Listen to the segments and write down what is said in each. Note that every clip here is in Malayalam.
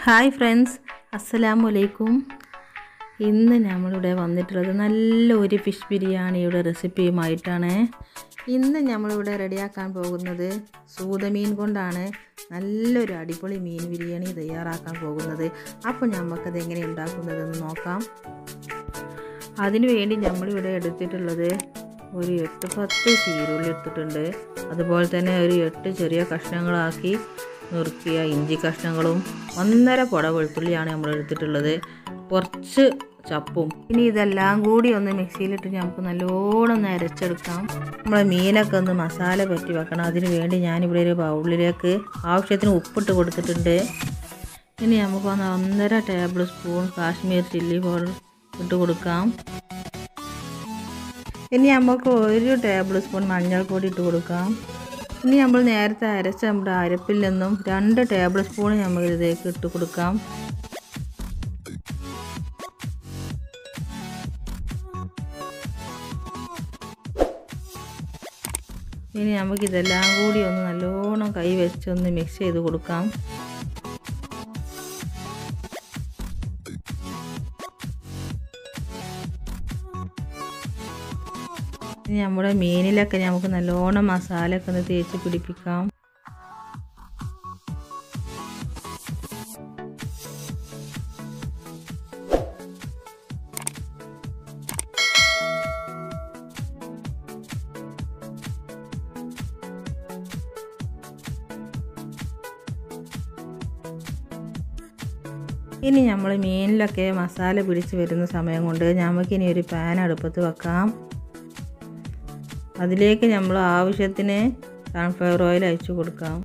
ഹായ് ഫ്രണ്ട്സ് അസ്സലാമു അലൈക്കും ഇന്ന് നമ്മളിവിടെ വന്നിട്ടുള്ളത് നല്ലൊരു ഫിഷ് ബിരിയാണിയുടെ റെസിപ്പിയുമായിട്ടാണ് ഇന്ന് നമ്മളിവിടെ റെഡിയാക്കാൻ പോകുന്നത് സൂതമീൻ കൊണ്ടാണ് നല്ലൊരു അടിപൊളി മീൻ ബിരിയാണി തയ്യാറാക്കാൻ പോകുന്നത് അപ്പോൾ നമുക്കത് എങ്ങനെ ഉണ്ടാക്കുന്നതെന്ന് നോക്കാം അതിനു വേണ്ടി നമ്മളിവിടെ എടുത്തിട്ടുള്ളത് ഒരു എട്ട് പത്ത് ചീരുള്ളി എടുത്തിട്ടുണ്ട് അതുപോലെ തന്നെ ഒരു എട്ട് ചെറിയ കഷ്ണങ്ങളാക്കി നുറുക്കിയ ഇഞ്ചി കഷ്ണങ്ങളും ഒന്നര പുട വെളുത്തുള്ളിയാണ് നമ്മൾ എടുത്തിട്ടുള്ളത് കുറച്ച് ചപ്പും ഇനി ഇതെല്ലാം കൂടി ഒന്ന് മിക്സിയിലിട്ട് നമുക്ക് നല്ലോണം ഒന്ന് അരച്ചെടുക്കാം നമ്മളെ മീനൊക്കെ ഒന്ന് മസാല പറ്റി വെക്കണം അതിന് വേണ്ടി ഞാനിവിടെ ഒരു ബൗളിലേക്ക് ആവശ്യത്തിന് ഉപ്പിട്ട് കൊടുത്തിട്ടുണ്ട് ഇനി നമുക്ക് ഒന്ന് ഒന്നര tablespoon Kashmir chilli powder ഇട്ട് കൊടുക്കാം ഇനി നമുക്ക് ഒരു ടേബിൾ സ്പൂൺ മഞ്ഞൾപ്പൊടി ഇട്ട് കൊടുക്കാം ഇനി നമ്മൾ നേരത്തെ അരച്ച നമ്മുടെ അരപ്പിൽ നിന്നും രണ്ട് ടേബിൾ സ്പൂൺ നമ്മൾ ഇതിലേക്ക് ഇട്ട് കൊടുക്കാം ഇനി നമുക്ക് ഇതെല്ലാം കൂടി ഒന്ന് നല്ലോണം കൈ വെച്ച് ഒന്ന് മിക്സ് ചെയ്ത് കൊടുക്കാം ഇനി നമ്മുടെ മീനിലൊക്കെ നമുക്ക് നല്ലോണം മസാലയൊക്കെ ഒന്ന് തേച്ച് പിടിപ്പിക്കാം ഇനി നമ്മൾ മീനിലൊക്കെ മസാല പിടിച്ച് വരുന്ന സമയം കൊണ്ട് നമുക്കിനി ഒരു പാൻ അടുപ്പത്ത് വെക്കാം അതിലേക്ക് നമ്മൾ ആവശ്യത്തിന് സൺഫ്ലവർ ഓയിൽ അയച്ചു കൊടുക്കാം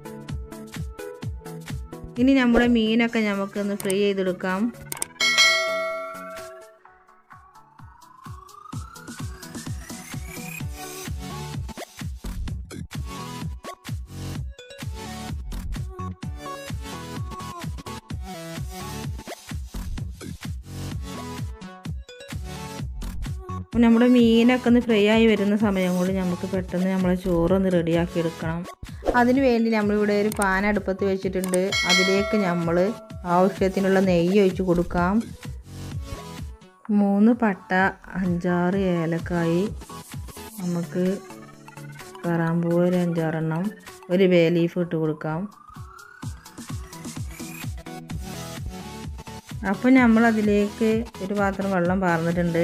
ഇനി നമ്മുടെ മീനൊക്കെ നമുക്കൊന്ന് ഫ്രൈ ചെയ്തെടുക്കാം അപ്പോൾ നമ്മുടെ മീനൊക്കെ ഒന്ന് ഫ്രൈ ആയി വരുന്ന സമയം കൊണ്ട് നമുക്ക് പെട്ടെന്ന് നമ്മളെ ചോറൊന്ന് റെഡിയാക്കി എടുക്കണം അതിന് വേണ്ടി നമ്മളിവിടെ ഒരു പാൻ അടുപ്പത്ത് വെച്ചിട്ടുണ്ട് അതിലേക്ക് നമ്മൾ ആവശ്യത്തിനുള്ള നെയ്യ് ഒഴിച്ച് കൊടുക്കാം മൂന്ന് പട്ട അഞ്ചാറ് ഏലക്കായി നമുക്ക് കറാമ്പൂവ് ഒരു അഞ്ചാറെണ്ണം ഒരു ബേ ലീഫ് ഇട്ട് കൊടുക്കാം അപ്പോൾ നമ്മൾ അതിലേക്ക് ഒരു പാത്രം വെള്ളം പാർന്നിട്ടുണ്ട്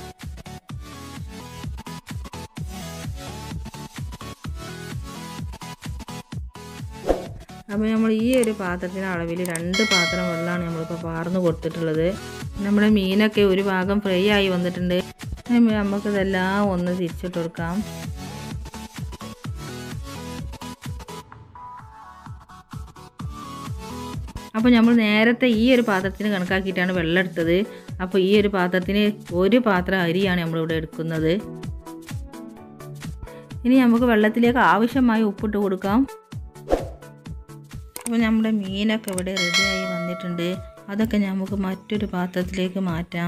അപ്പോൾ നമ്മൾ ഈ ഒരു പാത്രത്തിന് അളവിൽ രണ്ട് പാത്രം വെള്ളമാണ് നമ്മളിപ്പോൾ പാർന്ന് കൊടുത്തിട്ടുള്ളത് നമ്മുടെ മീനൊക്കെ ഒരു ഭാഗം ഫ്രൈ ആയി വന്നിട്ടുണ്ട് നമുക്കിതെല്ലാം ഒന്ന് തിരിച്ചിട്ട് കൊടുക്കാം അപ്പോൾ നമ്മൾ നേരത്തെ ഈ ഒരു പാത്രത്തിന് കണക്കാക്കിയിട്ടാണ് വെള്ളം എടുത്തത് അപ്പോൾ ഈ ഒരു പാത്രത്തിന് ഒരു പാത്രം അരിയാണ് നമ്മളിവിടെ എടുക്കുന്നത് ഇനി നമുക്ക് വെള്ളത്തിലേക്ക് ആവശ്യമായ ഉപ്പിട്ട് കൊടുക്കാം അപ്പോൾ നമ്മുടെ മീനൊക്കെ ഇവിടെ റെഡിയായി വന്നിട്ടുണ്ട് അതൊക്കെ നമുക്ക് മറ്റൊരു പാത്രത്തിലേക്ക് മാറ്റാം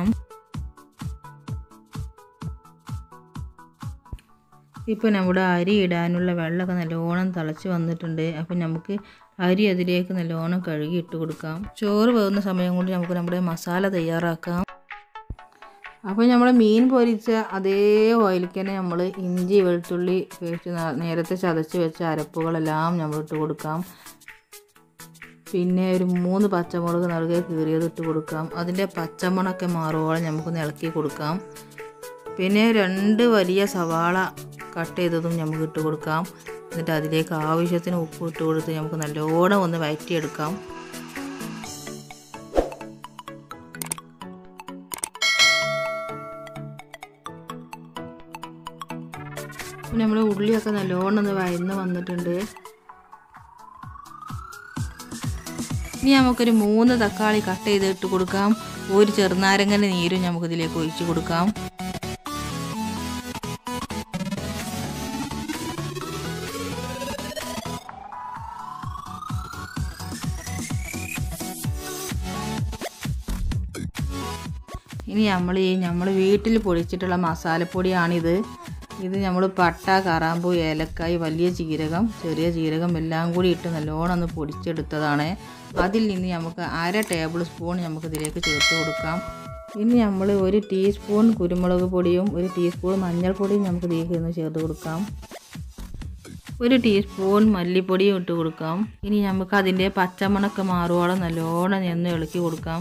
ഇപ്പോൾ നമ്മുടെ അരി ഇടാനുള്ള വെള്ളമൊക്കെ നല്ലോണം തിളച്ച് വന്നിട്ടുണ്ട് അപ്പോൾ നമുക്ക് അരി അതിലേക്ക് നല്ലോണം കഴുകി ഇട്ട് കൊടുക്കാം ചോറ് വേകുന്ന സമയം കൊണ്ട് നമുക്ക് നമ്മുടെ മസാല തയ്യാറാക്കാം അപ്പോൾ നമ്മൾ മീൻ പൊരിച്ച അതേ ഓയിലേക്ക് തന്നെ നമ്മൾ ഇഞ്ചി വെളുത്തുള്ളി പേസ്റ്റ് നേരത്തെ ചതച്ച് വെച്ച അരപ്പുകളെല്ലാം നമ്മൾ ഇട്ട് കൊടുക്കാം പിന്നെ ഒരു മൂന്ന് പച്ചമുളക് നടുകെ കീറിയത് ഇട്ട് കൊടുക്കാം അതിൻ്റെ പച്ചമണൊക്കെ മാറുവോളം നമുക്കൊന്ന് ഇളക്കി കൊടുക്കാം പിന്നെ രണ്ട് വലിയ സവാള കട്ട് ചെയ്തതും നമുക്ക് ഇട്ട് കൊടുക്കാം എന്നിട്ട് അതിലേക്ക് ആവശ്യത്തിന് ഉപ്പ് ഇട്ട് കൊടുത്ത് നമുക്ക് നല്ലോണം ഒന്ന് വയറ്റിയെടുക്കാം നമ്മുടെ ഉള്ളിയൊക്കെ നല്ലോണം ഒന്ന് വയന്ന് വന്നിട്ടുണ്ട് ഇനി നമുക്കൊരു മൂന്ന് തക്കാളി കട്ട് ചെയ്ത് ഇട്ട് കൊടുക്കാം ഒരു ചെറുനാരങ്ങൻ്റെ നീരും നമുക്കിതിലേക്ക് ഒഴിച്ചു കൊടുക്കാം ഇനി നമ്മൾ ഈ നമ്മൾ വീട്ടിൽ പൊടിച്ചിട്ടുള്ള മസാലപ്പൊടിയാണിത് ഇത് നമ്മൾ പട്ട കറാമ്പൂ ഏലക്കായ് വലിയ ജീരകം ചെറിയ ജീരകം എല്ലാം കൂടി ഇട്ട് നല്ലോണം ഒന്ന് പൊടിച്ചെടുത്തതാണ് അതിൽ നിന്ന് നമുക്ക് അര ടേബിൾ സ്പൂൺ നമുക്ക് ഇതിലേക്ക് ചേർത്ത് കൊടുക്കാം ഇനി നമ്മൾ ഒരു ടീസ്പൂൺ കുരുമുളക് പൊടിയും ഒരു ടീസ്പൂൺ മഞ്ഞൾപ്പൊടിയും നമുക്ക് ഇതിലേക്ക് ഒന്ന് ചേർത്ത് കൊടുക്കാം ഒരു ടീസ്പൂൺ മല്ലിപ്പൊടിയും ഇട്ട് കൊടുക്കാം ഇനി നമുക്ക് അതിൻ്റെ പച്ചമണക്ക് മാറുവോളം നല്ലോണം നിന്ന് ഇളക്കി കൊടുക്കാം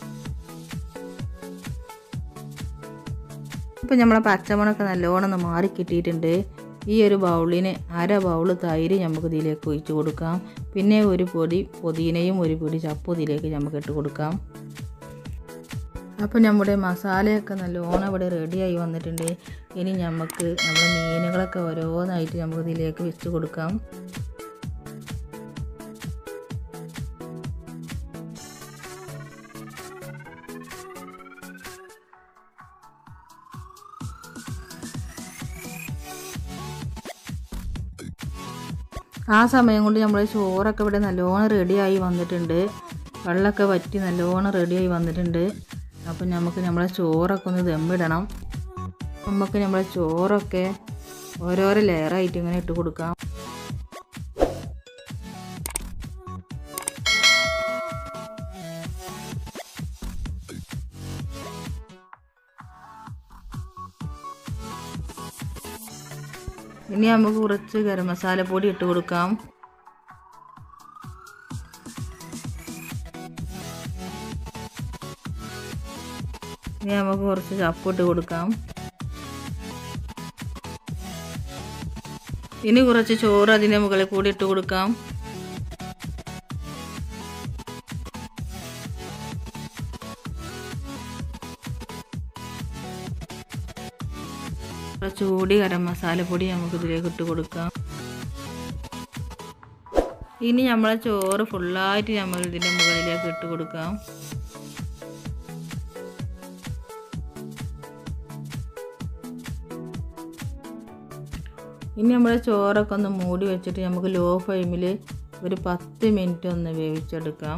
ഇപ്പം നമ്മളെ പച്ചമുളക് നല്ലോണം ഒന്ന് മാറി കിട്ടിയിട്ടുണ്ട് ഈ ഒരു ബൗളിന് അര ബൗള് തൈര് നമുക്ക് ഇതിലേക്ക് ഒഴിച്ച് കൊടുക്കാം പിന്നെ ഒരു പൊടി പുതിനയും ഒരു പൊടി ചപ്പും ഇതിലേക്ക് നമുക്ക് ഇട്ട് കൊടുക്കാം അപ്പോൾ നമ്മുടെ മസാലയൊക്കെ നല്ലോണം ഇവിടെ റെഡിയായി വന്നിട്ടുണ്ട് ഇനി നമുക്ക് നമ്മുടെ മീനുകളൊക്കെ ഓരോന്നായിട്ട് നമുക്ക് ഇതിലേക്ക് വെച്ച് കൊടുക്കാം ആ സമയം കൊണ്ട് നമ്മൾ ചോറൊക്കെ ഇവിടെ നല്ലോണം റെഡിയായി വന്നിട്ടുണ്ട് വെള്ളമൊക്കെ വറ്റി നല്ലോണം റെഡിയായി വന്നിട്ടുണ്ട് അപ്പം നമുക്ക് നമ്മളെ ചോറൊക്കെ ഒന്ന് ദമ്മിടണം നമുക്ക് നമ്മളെ ചോറൊക്കെ ഓരോരോ ലെയറായിട്ട് ഇങ്ങനെ ഇട്ട് കൊടുക്കാം ഇനി നമുക്ക് കുറച്ച് ഗരം മസാലപ്പൊടി ഇട്ട് കൊടുക്കാം ഇനി നമുക്ക് കുറച്ച് ചപ്പിട്ട് കൊടുക്കാം ഇനി കുറച്ച് ചോറ് അതിൻ്റെ മുകളിൽ കൂടി ഇട്ട് കൊടുക്കാം കുറച്ച് കൂടി ഗരം മസാലപ്പൊടി നമുക്ക് ഇതിലേക്ക് ഇട്ട് കൊടുക്കാം ഇനി നമ്മളെ ചോറ് ഫുള്ളായിട്ട് നമ്മൾ ഇതിൻ്റെ മുകളിലേക്ക് ഇട്ട് കൊടുക്കാം ഇനി നമ്മൾ ചോറൊക്കെ ഒന്ന് മൂടി വെച്ചിട്ട് നമുക്ക് ലോ ഫ്ലെയിമിൽ ഒരു പത്ത് മിനിറ്റ് ഒന്ന് വേവിച്ചെടുക്കാം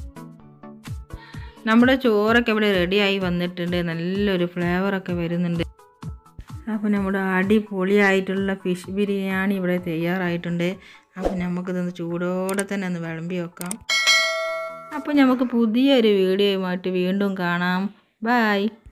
നമ്മുടെ ചോറൊക്കെ ഇവിടെ റെഡിയായി വന്നിട്ടുണ്ട് നല്ലൊരു ഫ്ലേവറൊക്കെ വരുന്നുണ്ട് അപ്പോൾ നമ്മുടെ അടിപൊളിയായിട്ടുള്ള ഫിഷ് ബിരിയാണി ഇവിടെ തയ്യാറായിട്ടുണ്ട് അപ്പോൾ നമുക്കിതൊന്ന് ചൂടോടെ തന്നെ ഒന്ന് വിളമ്പി വെക്കാം അപ്പോൾ നമുക്ക് പുതിയൊരു വീഡിയോയുമായിട്ട് വീണ്ടും കാണാം ബായ്